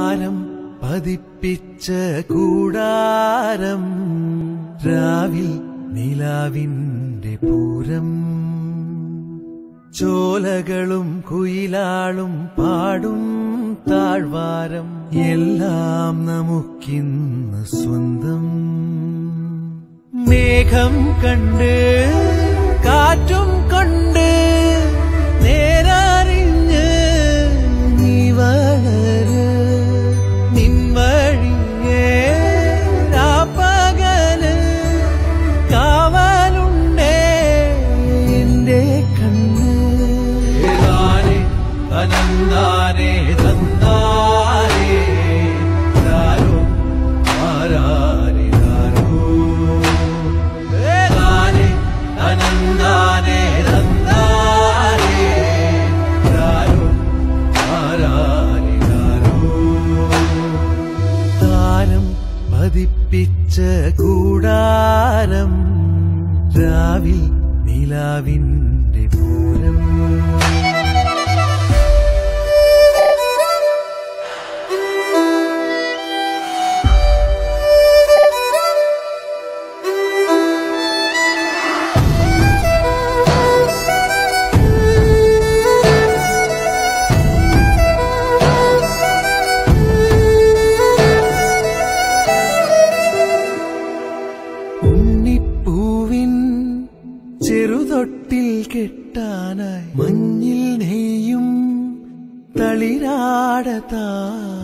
താരം പതിപ്പിച്ച കൂടാരം രാവിൽ നിലാവിന്റെ പൂരം ചോലകളും കുയിലാളും പാടും താഴ്വാരം എല്ലാം നമുക്കിന്ന് സ്വന്തം മേഘം കണ്ട് കാറ്റും കൊണ്ട് നേരറിഞ്ഞ് നീ വളര് നിൻ വഴിയേ രാപ്പകല് കാവലുണ്ടേ എന്റെ കണ്ണ് ഏതാനേ അനന്താനേ തന്താനേ ദാരോ ആരാരി ദാരോ ഏതാനേ അനന്താനേ തന്താനേ ദാരോ ആരാരി ദാരോ താരം പതിപ്പിച്ച കൂടാരം രാവിൽ നിലാവിന്റെ പൂരം ഉണ്ണിപ്പൂവിൻ ചെറുതൊട്ടിൽ കെട്ടാനായി മഞ്ഞിൽ നെയ്യും തളിരാടതാ